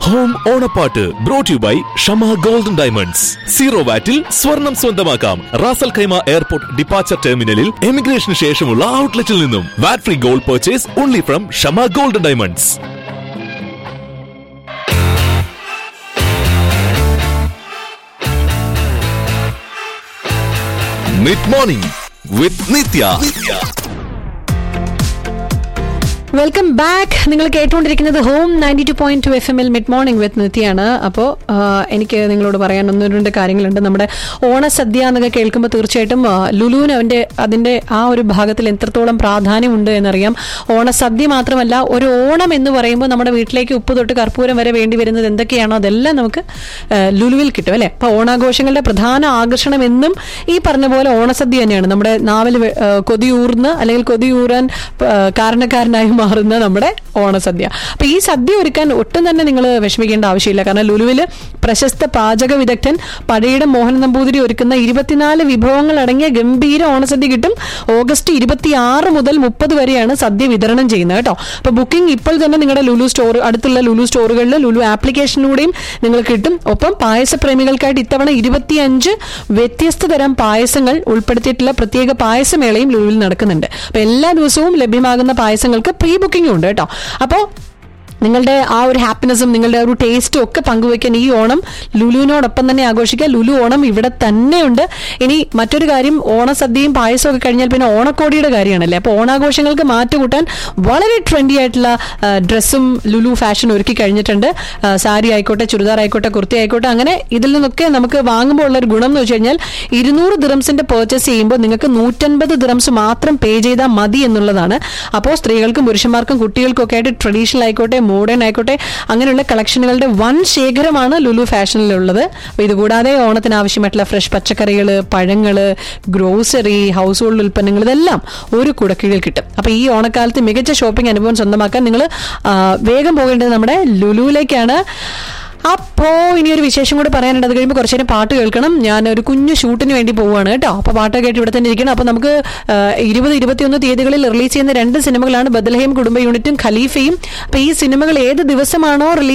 home ഓണപ്പാട്ട് brought you by Shama golden diamonds zero വാറ്റിൽ സ്വർണം സ്വന്തമാക്കാം റാസൽ ഖൈമ എയർപോർട്ട് ഡിപ്പാച്ചർ ടെർമിനലിൽ എമിഗ്രേഷന് ശേഷമുള്ള ഔട്ട്ലെറ്റിൽ നിന്നും VAT free gold purchase only from Shama golden diamonds mid morning with Nithya welcome back നിങ്ങൾ കേട്ടുകൊണ്ടിരിക്കുന്നത് home ninety two point two F എമ്മിൽ മിഡ് മോർണിംഗ് വിത്ത് നിത്യാണ് അപ്പോൾ എനിക്ക് നിങ്ങളോട് പറയാൻ ഒന്ന് രണ്ട് കാര്യങ്ങളുണ്ട് നമ്മുടെ ഓണസദ്യ എന്നൊക്കെ കേൾക്കുമ്പോൾ തീർച്ചയായിട്ടും ആ, ലുലുവിന് അവൻ്റെ അതിൻ്റെ ആ ഒരു ഭാഗത്തിൽ എത്രത്തോളം പ്രാധാന്യമുണ്ട് എന്നറിയാം ഓണസദ്യ മാത്രമല്ല ഒരു ഓണം എന്ന് പറയുമ്പോൾ നമ്മുടെ വീട്ടിലേക്ക് ഉപ്പ് തൊട്ട് കർപ്പൂരം വരെ വേണ്ടി വരുന്നത് എന്തൊക്കെയാണോ അതെല്ലാം നമുക്ക് ആ, ലുലുവിൽ കിട്ടും അല്ലേ അപ്പോൾ ഓണാഘോഷങ്ങളുടെ പ്രധാന ആകർഷണം എന്നും ഈ പറഞ്ഞ പോലെ ഓണസദ്യ തന്നെയാണ് നമ്മുടെ നാവിൽ വെ- ആ, കൊതിയൂർന്ന് അല്ലെങ്കിൽ കൊതിയൂറാൻ ആ, കാരണക്കാരനായി മാറുന്ന നമ്മുടെ ഓണസദ്യ അപ്പൊ ഈ സദ്യ ഒരുക്കാൻ ഒട്ടും തന്നെ നിങ്ങൾ വിഷമിക്കേണ്ട ആവശ്യമില്ല കാരണം ലുലുവിൽ പ്രശസ്ത പാചക വിദഗ്ധൻ പഴയിടം മോഹൻ നമ്പൂതിരി ഒരുക്കുന്ന ഇരുപത്തിനാല് വിഭവങ്ങൾ അടങ്ങിയ ഗംഭീര ഓണസദ്യ കിട്ടും ഓഗസ്റ്റ് ഇരുപത്തിയാറ് മുതൽ മുപ്പത് വരെയാണ് സദ്യ വിതരണം ചെയ്യുന്നത് കേട്ടോ അപ്പൊ ബുക്കിംഗ് ഇപ്പോൾ തന്നെ നിങ്ങളുടെ ലുലു സ്റ്റോർ അടുത്തുള്ള ലുലു സ്റ്റോറുകളിൽ ലുലു ആപ്ലിക്കേഷനിലൂടെയും നിങ്ങൾ കിട്ടും ഒപ്പം പായസപ്രേമികൾക്കായിട്ട് ഇത്തവണ ഇരുപത്തിയഞ്ച് വ്യത്യസ്ത തരം പായസങ്ങൾ ഉൾപ്പെടുത്തിയിട്ടുള്ള പ്രത്യേക പായസമേളയും ലുലുവിൽ നടക്കുന്നുണ്ട് അപ്പൊ എല്ലാ ദിവസവും ലഭ്യമാകുന്ന പായസങ്ങൾക്ക് പ്രീ ബുക്കിംഗും ഉണ്ട് കേട്ടോ അപ്പോൾ നിങ്ങളുടെ ആ ഒരു ഹാപ്പിനെസ്സും നിങ്ങളുടെ ആ ഒരു ടേസ്റ്റും ഒക്കെ പങ്കുവയ്ക്കാൻ ഈ ഓണം ലുലുവിനോടൊപ്പം തന്നെ ആഘോഷിക്കുക ലുലു ഓണം ഇവിടെ തന്നെയുണ്ട് ഇനി മറ്റൊരു കാര്യം ഓണസദ്യയും പായസവും ഒക്കെ കഴിഞ്ഞാൽ പിന്നെ ഓണക്കോടിയുടെ കാര്യമാണല്ലേ അപ്പോൾ ഓണാഘോഷങ്ങൾക്ക് മാറ്റുകൂട്ടാൻ വളരെ ട്രെൻഡി ആയിട്ടുള്ള ആ, ഡ്രസ്സും ലുലു ഫാഷൻ ഒരുക്കി കഴിഞ്ഞിട്ടുണ്ട് ആ, സാരി ആയിക്കോട്ടെ ചുരിദാർ ആയിക്കോട്ടെ കുർത്തി ആയിക്കോട്ടെ അങ്ങനെ ഇതിൽ നിന്നൊക്കെ നമുക്ക് വാങ്ങുമ്പോൾ ഉള്ള ഒരു ഗുണം എന്ന് വെച്ച് കഴിഞ്ഞാൽ ഇരുന്നൂറ് ദിറംസിന്റെ പർച്ചേസ് ചെയ്യുമ്പോൾ നിങ്ങൾക്ക് നൂറ്റൻപത് ദിറംസ് മാത്രം പേ ചെയ്താൽ മതി എന്നുള്ളതാണ് അപ്പോൾ സ്ത്രീകൾക്കും പുരുഷന്മാർക്കും കുട്ടികൾക്കും ഒക്കെ ആയിട്ട് ട്രഡീഷണൽ ആയിക്കോട്ടെ മോഡേൺ ആയിക്കോട്ടെ അങ്ങനെയുള്ള കളക്ഷനുകളുടെ വൻ ശേഖരമാണ് ലുലു ഫാഷനിലുള്ളത് അപ്പോൾ ഇതുകൂടാതെ ഓണത്തിന് ആവശ്യമായിട്ടുള്ള ഫ്രഷ് പച്ചക്കറികൾ പഴങ്ങൾ ഗ്രോസറി ഹൗസ് ഹോൾഡ് ഉൽപ്പന്നങ്ങൾ ഇതെല്ലാം ഒരു കുടക്കീഴിൽ കിട്ടും അപ്പോൾ ഈ ഓണക്കാലത്ത് മികച്ച ഷോപ്പിംഗ് അനുഭവം സ്വന്തമാക്കാൻ നിങ്ങൾ വേഗം പോകേണ്ടത് നമ്മുടെ ലുലുവിലേക്കാണ് അപ്പോ ഇനി ഒരു വിശേഷം കൂടി പറയാനുണ്ട് അത് കഴിയുമ്പോൾ കുറച്ചു നേരം പാട്ട് കേൾക്കണം ഞാൻ ഒരു കുഞ്ഞു ഷൂട്ടിന് വേണ്ടി പോവുകയാണ് കേട്ടോ അപ്പോൾ പാട്ട് കേട്ട് ഇവിടെ തന്നെ ഇരിക്കണം അപ്പോൾ നമുക്ക് ആ, ഇരുപത് ഇരുപത്തിയൊന്ന് തീയതികളിൽ റിലീസ് ചെയ്യുന്ന രണ്ട് സിനിമകളാണ് ബദൽഹേം കുടുംബ യൂണിറ്റും ഖലീഫയും അപ്പോൾ ഈ സിനിമകൾ ഏത് ദിവസമാണോ റിലീസ്